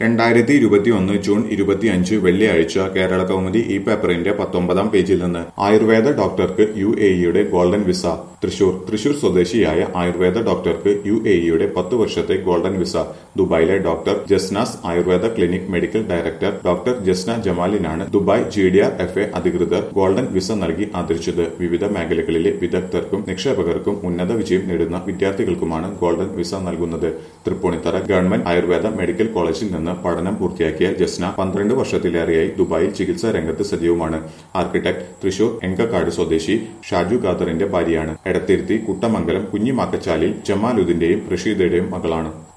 രണ്ടായിരത്തി ഇരുപത്തിയൊന്ന് ജൂൺ ഇരുപത്തിയഞ്ച് വെള്ളിയാഴ്ച കേരള കൗമുദി ഈ പേപ്പറിന്റെ പത്തൊമ്പതാം പേജിൽ നിന്ന് ആയുർവേദ ഡോക്ടർക്ക് യു എ ഇയുടെ ഗോൾഡൻ വിസ തൃശൂർ തൃശൂർ സ്വദേശിയായ ആയുർവേദ ഡോക്ടർക്ക് യു എ ഇയുടെ പത്ത് വർഷത്തെ ഗോൾഡൻ വിസ ദുബായിലെ doctor Jasnas ayurveda clinic medical director doctor Jasna ജമാലിനാണ് Dubai G D R F A അധികൃതർ ഗോൾഡൻ വിസ നൽകി ആദരിച്ചത് വിവിധ മേഖലകളിലെ വിദഗ്ധർക്കും നിക്ഷേപകർക്കും ഉന്നത വിജയം നേടുന്ന വിദ്യാർത്ഥികൾക്കുമാണ് ഗോൾഡൻ വിസ നൽകുന്നത് തൃപ്പൂണിത്തറ ഗവൺമെന്റ് ആയുർവേദ മെഡിക്കൽ കോളേജിൽ നിന്ന് പഠനം പൂർത്തിയാക്കിയ ജസ്ന പന്ത്രണ്ട് വർഷത്തിലേറെയായി ദുബായിൽ ചികിത്സാ രംഗത്ത് സജീവമാണ് ആർക്കിടെക്ട് തൃശൂർ എങ്കക്കാട് സ്വദേശി ഷാജു ഖാദറിന്റെ ഭാര്യയാണ് എടത്തിരുത്തി കുട്ടമംഗലം കുഞ്ഞിമാക്കച്ചാലിൽ ജമാലുദ്ദീന്റെയും റഷീദയുടെയും മകളാണ്